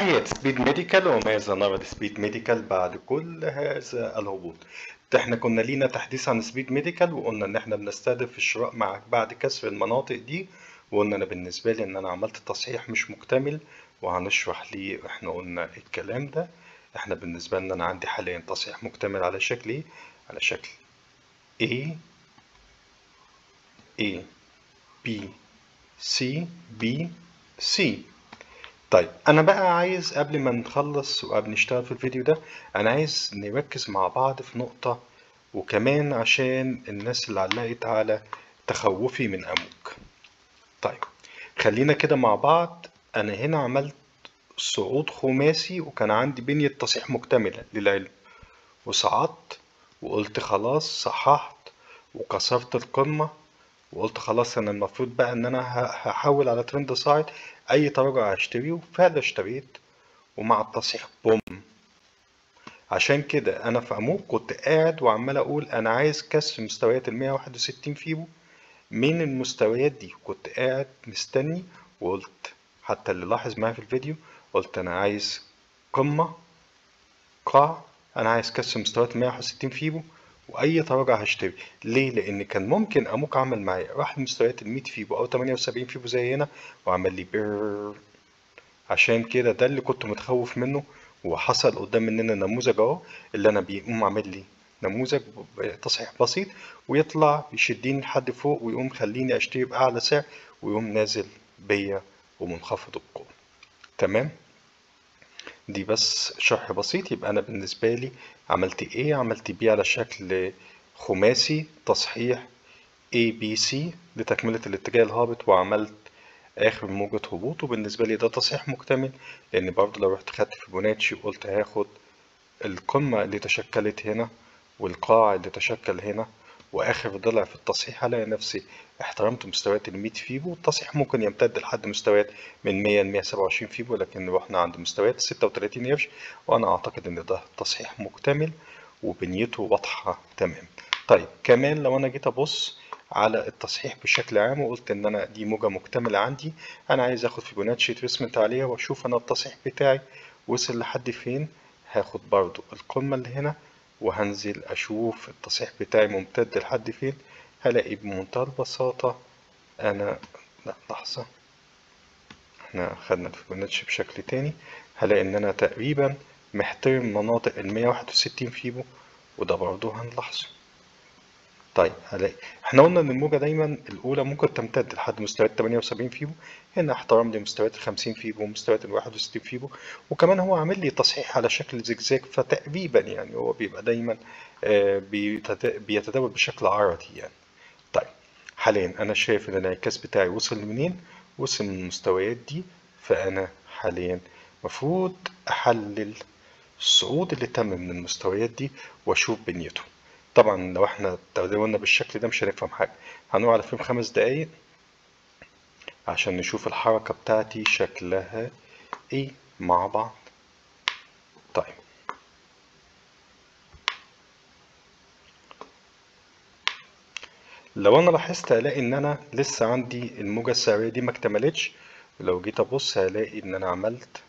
تحية سبيد ميديكال وماذا نرى لسبيد ميديكال بعد كل هذا الهبوط احنا كنا لينا تحديث عن سبيد ميديكال وقلنا ان احنا بنستهدف الشراء مع بعد كسر المناطق دي وقلنا انا بالنسبة لي ان انا عملت تصحيح مش مكتمل وهنشرح ليه احنا قلنا الكلام ده احنا بالنسبة لنا انا عندي حاليا تصحيح مكتمل على شكل ايه على شكل A A B C B C طيب انا بقى عايز قبل ما نخلص وقبل نشتغل في الفيديو ده انا عايز نركز مع بعض في نقطة وكمان عشان الناس اللي علقت على تخوفي من اموك طيب خلينا كده مع بعض انا هنا عملت صعود خماسي وكان عندي بنية تصحيح مكتملة للعلم وصعدت وقلت خلاص صححت وكسرت القمة وقلت خلاص انا المفروض بقى ان انا هحول على ترند صاعد اي تراجع هشتريه وفعلا اشتريت ومع التصحيح بوم عشان كده انا في اموك كنت قاعد وعمال اقول انا عايز كسر مستويات ال 161 فيبو من المستويات دي كنت قاعد مستني وقلت حتى اللي لاحظ معايا في الفيديو قلت انا عايز قمة قاع انا عايز كسر مستويات 161 فيبو واي تراجع هشتري ليه لان كان ممكن اموك عمل معايا راح لمستويات ال 100 فيبو او 78 فيبو زي هنا وعمل لي بير عشان كده ده اللي كنت متخوف منه وحصل قدام مننا نموذج اهو اللي انا بيقوم عامل لي نموذج تصحيح بسيط ويطلع يشدني لحد فوق ويقوم خليني اشتري باعلى سعر ويقوم نازل بيا ومنخفض القوة تمام دي بس شرح بسيط يبقى انا بالنسبة لي عملت ايه عملت بي على شكل خماسي تصحيح A B C لتكملة الاتجاه الهابط وعملت آخر موجة هبوط وبالنسبة لي ده تصحيح مكتمل لأن برضه لو رحت خدت فيبوناتشي وقلت هاخد القمة اللي تشكلت هنا والقاع اللي تشكل هنا وآخر ضلع في التصحيح هلاقي نفسي احترمت مستويات ال 100 فيبو والتصحيح ممكن يمتد لحد مستويات من 100 ل 127 فيبو لكن رحنا عند مستويات 36 قرش وأنا أعتقد إن ده تصحيح مكتمل وبنيته واضحة تمام طيب كمان لو أنا جيت أبص على التصحيح بشكل عام وقلت ان انا دي موجة مكتملة عندي انا عايز اخد فيبوناتشي تريسمنت عليها واشوف انا التصحيح بتاعي وصل لحد فين هاخد برضو القمة اللي هنا وهنزل اشوف التصحيح بتاعي ممتد لحد فين هلاقي بمنتهى البساطة انا لا لحظة احنا خدنا الفيبوناتشي بشكل تاني هلاقي ان انا تقريبا محترم مناطق ال 161 فيبو وده برضو هنلاحظه طيب هلاقي احنا قلنا ان الموجة دايما الاولى ممكن تمتد لحد مستويات 78 فيبو هنا احترم لي مستويات ال 50 فيبو ومستويات ال 61 فيبو وكمان هو عامل لي تصحيح على شكل زجزاج فتقريبا يعني هو بيبقى دايما بيتداول بشكل عرضي يعني طيب حاليا انا شايف ان الانعكاس بتاعي وصل لمنين وصل من المستويات دي فانا حاليا مفروض احلل الصعود اللي تم من المستويات دي واشوف بنيته طبعا لو احنا تداولنا بالشكل ده مش هنفهم حاجة هنقول على فيلم خمس دقايق عشان نشوف الحركة بتاعتي شكلها ايه مع بعض طيب لو انا لاحظت هلاقي ان انا لسه عندي الموجة السعرية دي ما اكتملتش ولو جيت ابص هلاقي ان انا عملت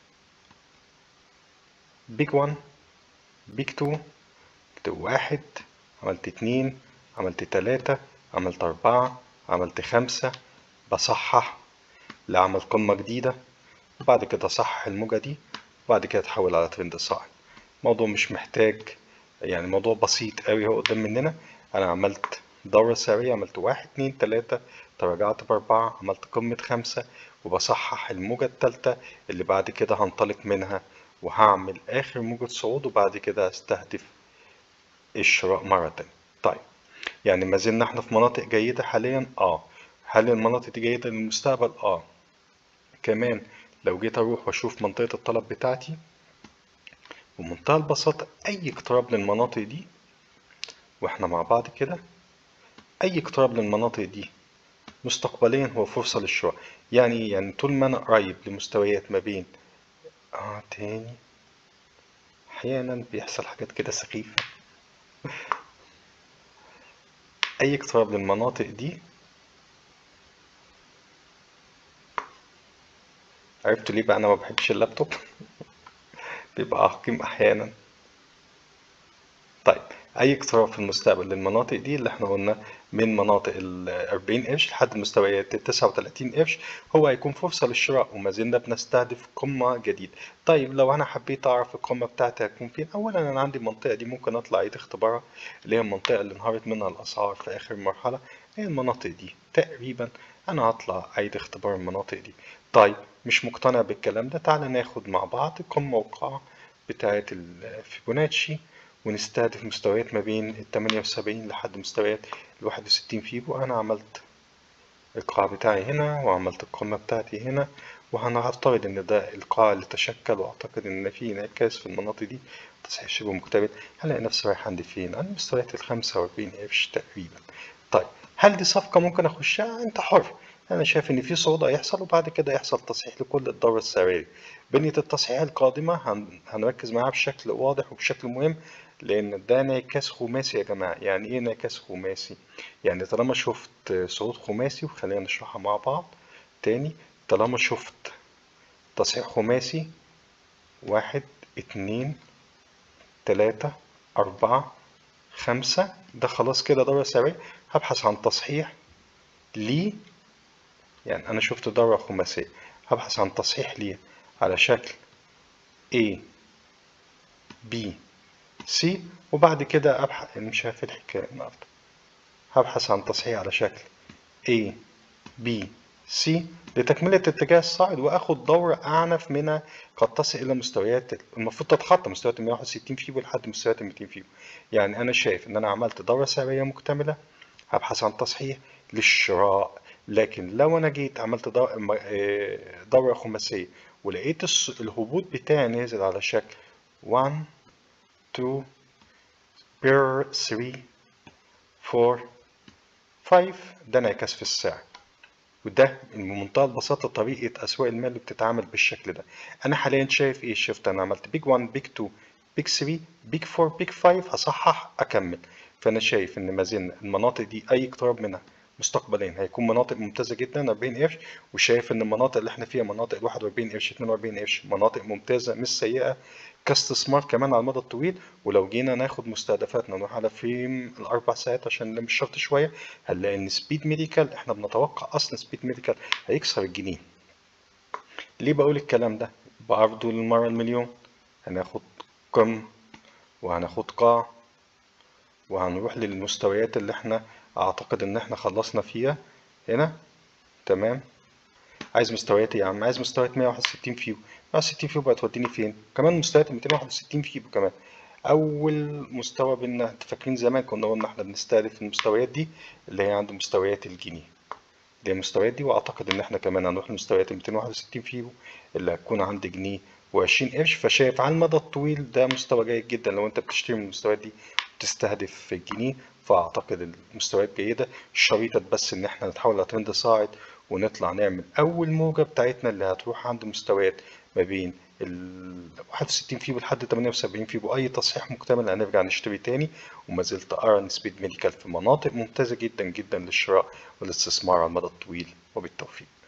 بيج 1 بيج 2 واحد عملت اتنين عملت تلاتة عملت أربعة عملت خمسة بصحح لأعمل قمة جديدة وبعد كده أصحح الموجة دي وبعد كده أتحول على ترند صاعد موضوع مش محتاج يعني موضوع بسيط قوي هو قدام مننا أنا عملت دورة سعرية عملت واحد اتنين تلاتة تراجعت بأربعة عملت قمة خمسة وبصحح الموجة التالتة اللي بعد كده هنطلق منها وهعمل آخر موجة صعود وبعد كده أستهدف الشراء مرة تانية طيب يعني ما زلنا احنا في مناطق جيدة حاليا اه هل المناطق دي جيدة للمستقبل اه كمان لو جيت اروح واشوف منطقة الطلب بتاعتي بمنتهى البساطة اي اقتراب للمناطق دي واحنا مع بعض كده اي اقتراب للمناطق دي مستقبليا هو فرصة للشراء يعني يعني طول ما انا قريب لمستويات ما بين اه تاني احيانا بيحصل حاجات كده سخيفة اي اقتراب للمناطق دي عرفتوا ليه بقى انا ما بحبش اللابتوب بيبقى عقيم أحيانا طيب أي اقتراب في المستقبل للمناطق دي اللي احنا قلنا من مناطق ال 40 قرش لحد مستويات ال 39 قرش هو هيكون فرصة للشراء وما زلنا بنستهدف قمة جديدة. طيب لو أنا حبيت أعرف القمة بتاعتي هتكون فين، أولا أنا عندي المنطقة دي ممكن أطلع أعيد اختبارها اللي هي المنطقة اللي انهارت منها الأسعار في آخر مرحلة هي المناطق دي تقريبا أنا هطلع أعيد اختبار المناطق دي. طيب مش مقتنع بالكلام ده تعالى ناخد مع بعض قمة وقاع بتاعة الفيبوناتشي ونستهدف مستويات ما بين ال 78 لحد مستويات ال 61 فيبو أنا عملت القاع بتاعي هنا وعملت القمة بتاعتي هنا وهنفترض إن ده القاع اللي تشكل وأعتقد إن في انعكاس في المناطق دي تصحيح شبه مكتمل هلاقي نفسي رايح عند فين؟ عند مستويات ال 45 قرش تقريبا. طيب هل دي صفقة ممكن أخشها؟ أنت حر. أنا شايف إن في صعود هيحصل وبعد كده يحصل تصحيح لكل الدورة السعرية. بنية التصحيح القادمة هن... هنركز معاها بشكل واضح وبشكل مهم لأن ده انعكاس خماسي يا جماعة، يعني إيه انعكاس خماسي؟ يعني طالما شفت صعود خماسي وخلينا نشرحها مع بعض تاني طالما شفت تصحيح خماسي واحد اتنين تلاتة أربعة خمسة ده خلاص كده دورة سعرية هبحث عن تصحيح ليه يعني أنا شفت دورة خماسية هبحث عن تصحيح ليه على شكل A B C وبعد كده أبحث مش هقفل الحكاية النهاردة هبحث عن تصحيح على شكل A B C لتكملة اتجاه الصاعد وآخد دورة أعنف منها قد تصل إلى مستويات المفروض تتخطى مستويات 161 فيبو لحد مستويات 200 فيبو يعني أنا شايف إن أنا عملت دورة سعرية مكتملة هبحث عن تصحيح للشراء لكن لو أنا جيت عملت دورة خماسية ولقيت الهبوط بتاعي نازل على شكل 1 2 بير 3 4 5 ده انعكاس في السعر وده بمنتهى البساطة طريقة أسواق المال اللي بتتعامل بالشكل ده أنا حاليا شايف إيه شفت أنا عملت بيج 1 بيج 2 بيج 3 بيج 4 بيج 5 هصحح أكمل فأنا شايف إن ما زلنا المناطق دي أي اقتراب منها مستقبليا هيكون مناطق ممتازة جدا 40 قرش وشايف إن المناطق اللي إحنا فيها مناطق ال 41 قرش 42 قرش مناطق ممتازة مش سيئة كاستثمار كمان على المدى الطويل ولو جينا ناخد مستهدفاتنا نروح على فريم الاربع ساعات عشان مش شرط شويه هنلاقي ان سبيد ميديكال احنا بنتوقع اصلا سبيد ميديكال هيكسر الجنيه ليه بقول الكلام ده بعرضه للمره المليون هناخد قم وهناخد قاع وهنروح للمستويات اللي احنا اعتقد ان احنا خلصنا فيها هنا تمام عايز مستويات ايه يا عم عايز مستويات 161 فيبو 160 فيبو هتوديني فين كمان مستويات 261 فيبو كمان اول مستوى بينا انت فاكرين زمان كنا قلنا احنا بنستهدف المستويات دي اللي هي عند مستويات الجنيه اللي هي المستويات دي واعتقد ان احنا كمان هنروح لمستويات 261 فيبو اللي هتكون عند جنيه و20 قرش فشايف على المدى الطويل ده مستوى جيد جدا لو انت بتشتري من المستويات دي بتستهدف في الجنيه فاعتقد المستويات جيده الشريطه بس ان احنا نتحول لترند صاعد ونطلع نعمل أول موجة بتاعتنا اللي هتروح عند مستويات ما بين ال 61 فيبو لحد 78 فيبو أي تصحيح مكتمل هنرجع نشتري تاني وما زلت أرى إن سبيد ميديكال في مناطق ممتازة جدا جدا للشراء والاستثمار على المدى الطويل وبالتوفيق.